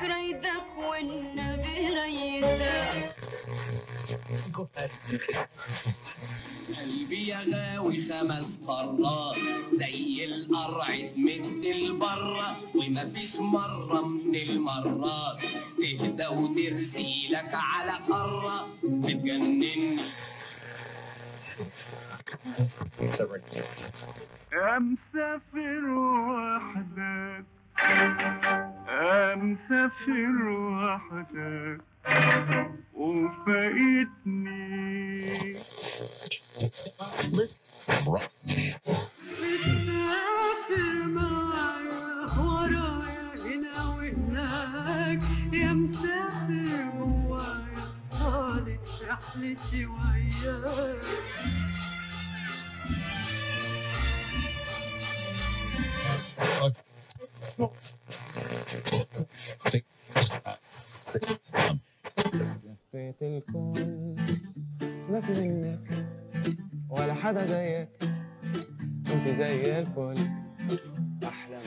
رايدك والنبي رايدك قلبي يا غاوي خمس مرات زي القرع تمد البرة ومفيش مرة من المرات تهدى وترسيلك على قارة بتجنني مسافر وحدك مسافر وحدك وفايتني مسافر معايا ورايا هنا وهناك يا مسافر جوايا طالت رحلتي وياك لفيت الكون ما في منك ولا حدا زيك انت زي الفل احلى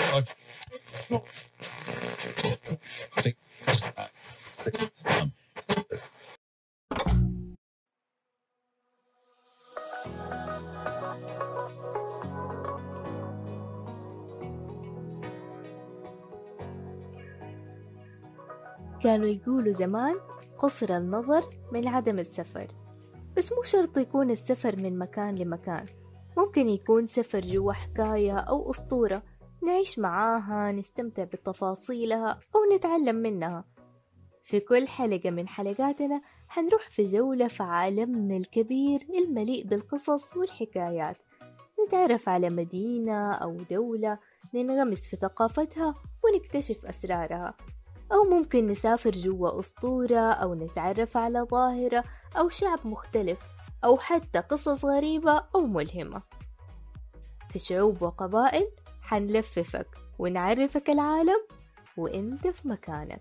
كانوا يقولوا زمان قصر النظر من عدم السفر بس مو شرط يكون السفر من مكان لمكان ممكن يكون سفر جوا حكاية أو أسطورة نعيش معاها نستمتع بتفاصيلها أو نتعلم منها في كل حلقة من حلقاتنا حنروح في جولة في عالمنا الكبير المليء بالقصص والحكايات نتعرف على مدينة أو دولة ننغمس في ثقافتها ونكتشف أسرارها أو ممكن نسافر جوا أسطورة أو نتعرف على ظاهرة أو شعب مختلف أو حتى قصص غريبة أو ملهمة في شعوب وقبائل حنلففك ونعرفك العالم وإنت في مكانك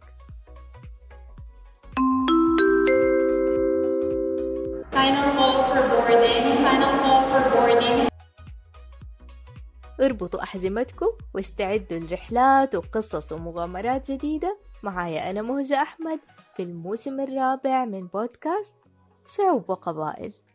Final call for boarding. Final call for boarding. اربطوا أحزمتكم واستعدوا لرحلات وقصص ومغامرات جديدة معايا أنا مهجة أحمد في الموسم الرابع من بودكاست شعوب وقبائل